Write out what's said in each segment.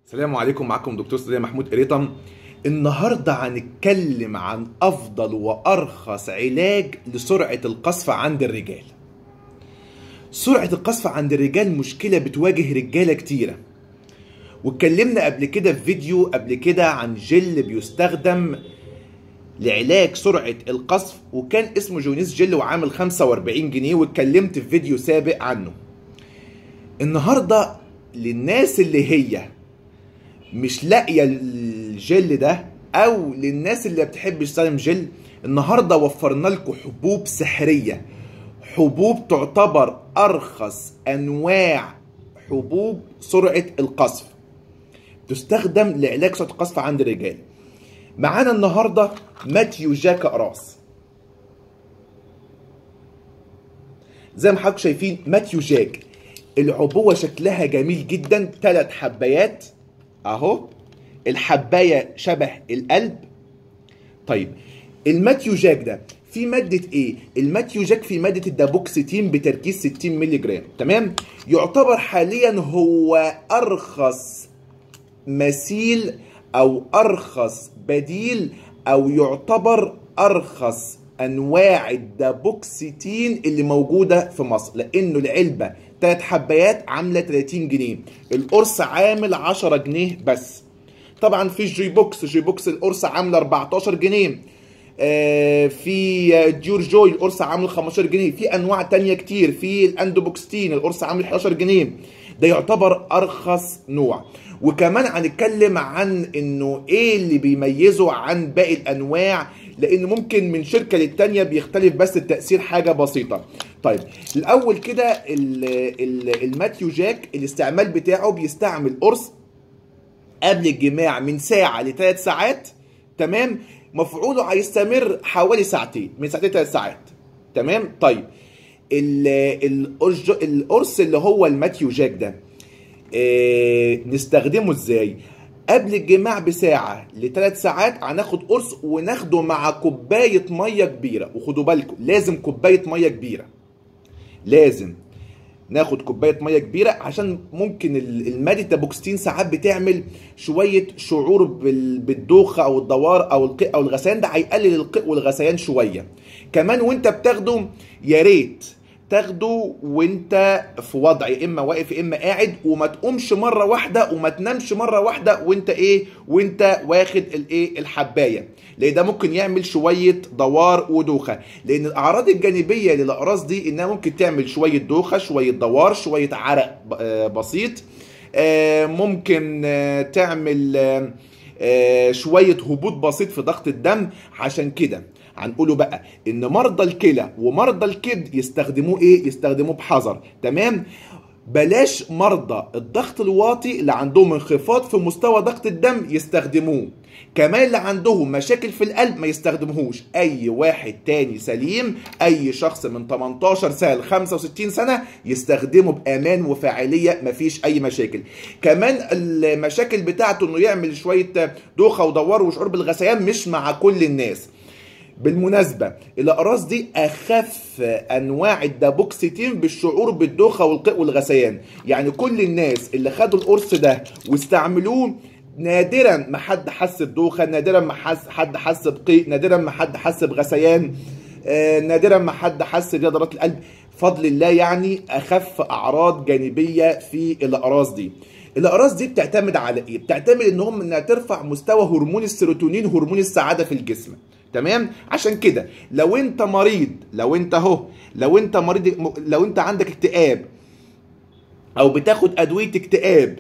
السلام عليكم معكم دكتور سيدي محمود قريطم النهارده هنتكلم عن افضل وارخص علاج لسرعه القذف عند الرجال سرعه القذف عند الرجال مشكله بتواجه رجاله كتيره واتكلمنا قبل كده في فيديو قبل كده عن جل بيستخدم لعلاج سرعة القذف وكان اسمه جونيس جل وعامل 45 جنيه واتكلمت في فيديو سابق عنه النهاردة للناس اللي هي مش لاقيه الجل ده او للناس اللي بتحب تستخدم جل النهارده وفرنا لكم حبوب سحريه حبوب تعتبر ارخص انواع حبوب سرعه القذف تستخدم لعلاج سرعه القذف عند الرجال معانا النهارده ماتيو جاك اراس زي ما حضراتكم شايفين ماتيو جاك العبوه شكلها جميل جدا ثلاث حبايات اهو الحبايه شبه القلب طيب الماتيو جاك ده في مادة ايه؟ الماتيو جاك في مادة الدابوكسيتين بتركيز 60 مللي جرام تمام؟ يعتبر حاليا هو ارخص مثيل او ارخص بديل او يعتبر ارخص انواع الدابوكسيتين اللي موجودة في مصر لانه العلبة تلات حبايات عامله 30 جنيه القرص عامل 10 جنيه بس طبعا في جي بوكس جي بوكس القرص عامله 14 جنيه آه في ديور جوي القرص عامل 15 جنيه في انواع تانية كتير في الاندوبوكستين القرص عامل 11 جنيه ده يعتبر ارخص نوع وكمان هنتكلم عن انه ايه اللي بيميزه عن باقي الانواع لان ممكن من شركه للتانيه بيختلف بس التاثير حاجه بسيطه طيب الاول كده الماتيو جاك الاستعمال بتاعه بيستعمل قرص قبل الجماع من ساعه لثلاث ساعات تمام مفعوله هيستمر حوالي ساعتين من ساعتين ثلاث ساعات تمام طيب القرص اللي هو الماتيو جاك ده إيه نستخدمه ازاي قبل الجماع بساعة لثلاث ساعات هناخد قرص وناخده مع كوباية مية كبيرة وخدوا بالكم لازم كوباية مية كبيرة لازم ناخد كوبايه ميه كبيره عشان ممكن المادة التابوكستين ساعات بتعمل شويه شعور بالدوخه او الدوار او القيء او الغثيان ده هيقلل القيء والغثيان شويه كمان وانت بتاخده يا ريت تاخده وانت في وضع يا اما واقف يا اما قاعد وما تقومش مره واحده وما تنامش مره واحده وانت ايه وانت واخد الايه الحبايه لان ده ممكن يعمل شويه دوار ودوخه لان الاعراض الجانبيه للاقراص دي انها ممكن تعمل شويه دوخه شويه دوار شويه عرق بسيط ممكن تعمل شويه هبوط بسيط في ضغط الدم عشان كده هنقوله بقى ان مرضى الكلى ومرضى الكبد يستخدموه ايه يستخدموه بحذر تمام بلاش مرضى الضغط الواطي اللي عندهم انخفاض في مستوى ضغط الدم يستخدموه كمان اللي عندهم مشاكل في القلب ما يستخدموهوش اي واحد تاني سليم اي شخص من 18 سنه ل 65 سنه يستخدمه بامان وفاعليه مفيش اي مشاكل كمان المشاكل بتاعته انه يعمل شويه دوخه ودوار وشعور بالغثيان مش مع كل الناس بالمناسبة الأقراص دي أخف أنواع الدابوكسيتين بالشعور بالدوخة والقيء والغثيان يعني كل الناس اللي خدوا القرص ده واستعملوه نادرا ما حد حس بدوخة نادرا ما حس حد حس بقيء نادرا ما حد حس بغثيان آه نادرا ما حد حس بضربات القلب فضل الله يعني أخف أعراض جانبية في الأقراص دي الاقراص دي بتعتمد على ايه بتعتمد ان هم انها ترفع مستوى هرمون السيروتونين هرمون السعاده في الجسم تمام عشان كده لو انت مريض لو انت اهو لو انت مريض لو انت عندك اكتئاب او بتاخد ادويه اكتئاب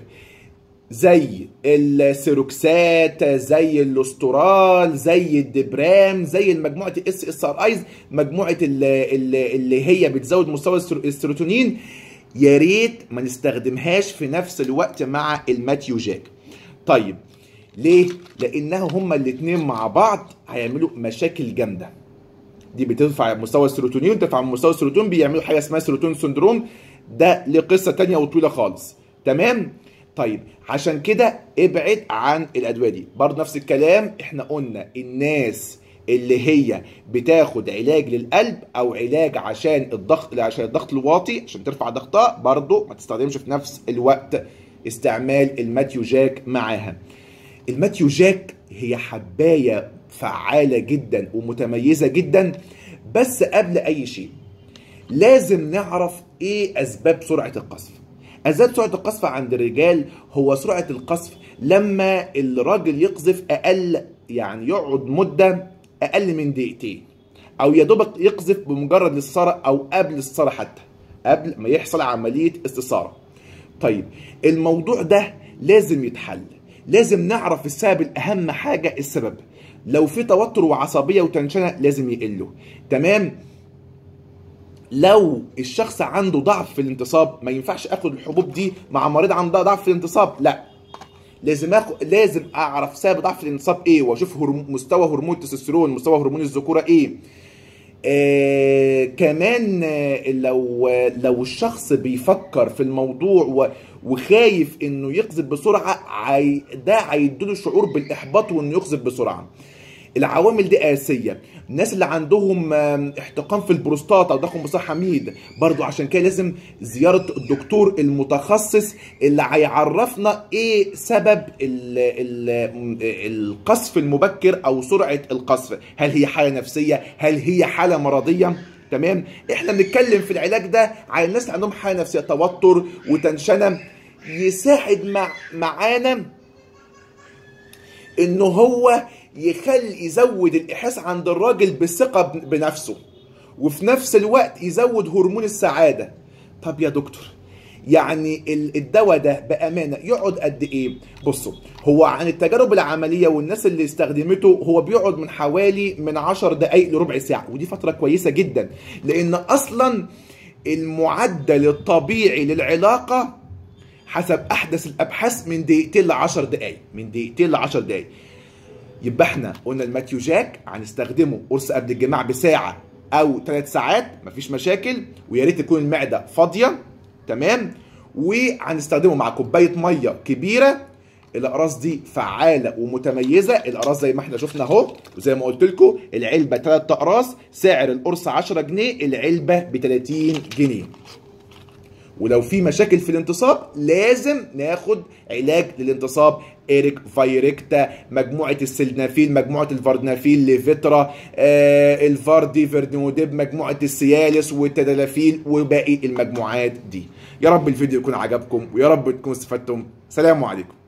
زي السيروكسات زي الاسترال زي الدبرام زي مجموعه الاس اس ار ايز مجموعه اللي, اللي هي بتزود مستوى السيروتونين يا ريت ما نستخدمهاش في نفس الوقت مع الماتيو جاك طيب ليه لانها هما الاثنين مع بعض هيعملوا مشاكل جامده دي بترفع مستوى السيروتونين وترفع مستوى السيروتونين بيعملوا حاجه اسمها سيروتونين سندروم ده لقصه تانية وطويله خالص تمام طيب عشان كده ابعد عن الادويه دي برضه نفس الكلام احنا قلنا الناس اللي هي بتاخد علاج للقلب او علاج عشان الضغط عشان الضغط الواطي عشان ترفع ضغطها برضه ما تستخدمش في نفس الوقت استعمال الماتيو جاك معاها الماتيو جاك هي حبايه فعاله جدا ومتميزه جدا بس قبل اي شيء لازم نعرف ايه اسباب سرعه القصف اسباب سرعه القصف عند الرجال هو سرعه القصف لما الراجل يقذف اقل يعني يقعد مده اقل من دقيقتين او يا دوبك يقذف بمجرد الاستثاره او قبل الاستثاره حتى قبل ما يحصل عمليه استثاره طيب الموضوع ده لازم يتحل لازم نعرف السبب الاهم حاجه السبب لو في توتر وعصبيه وتنشنه لازم يقلوا تمام لو الشخص عنده ضعف في الانتصاب ما ينفعش اخد الحبوب دي مع مريض عنده ضعف في الانتصاب لا لازم اخد لازم اعرف سبب ضعف الانتصاب ايه واشوف هرم... مستوى هرمون التستوستيرون مستوى هرمون الذكوره ايه آه كمان آه لو لو الشخص بيفكر في الموضوع و وخايف انه يقذف بسرعه عي... ده هيديله شعور بالاحباط وانه يقذف بسرعه العوامل دي اساسيه الناس اللي عندهم احتقان في البروستاتا وضخم بصحه حميد برضو عشان كده لازم زياره الدكتور المتخصص اللي هيعرفنا ايه سبب ال ال القصف المبكر او سرعه القصف هل هي حاله نفسيه هل هي حاله مرضيه تمام احنا بنتكلم في العلاج ده على الناس اللي عندهم حاله نفسيه توتر وتنشنه يساعد مع معانا ان هو يخلي يزود الاحساس عند الراجل بالثقه بنفسه وفي نفس الوقت يزود هرمون السعاده طب يا دكتور يعني الدواء ده بامانه يقعد قد ايه بصوا هو عن التجارب العمليه والناس اللي استخدمته هو بيقعد من حوالي من 10 دقائق لربع ساعه ودي فتره كويسه جدا لان اصلا المعدل الطبيعي للعلاقه حسب احدث الابحاث من دقيقتين ل 10 دقائق من دقيقتين ل 10 دقائق يبقى احنا قلنا الماتيو جاك هنستخدمه قرص قبل الجماع بساعه او ثلاث ساعات مفيش مشاكل ويا ريت تكون المعده فاضيه تمام وهنستخدمه مع كوبايه ميه كبيره الاقراص دي فعاله ومتميزه الاقراص زي ما احنا شفنا اهو وزي ما قلت لكم العلبه ثلاث اقراص سعر القرص 10 جنيه العلبه ب 30 جنيه ولو في مشاكل في الانتصاب لازم ناخد علاج للانتصاب ايريك فايريكتا مجموعه السلنافيل مجموعه الفاردنافيل ليفيترا آه الفاردي فيرنوديب مجموعه السيالس والتدلافيل وباقي المجموعات دي يا رب الفيديو يكون عجبكم ويا رب تكونوا استفدتم سلام عليكم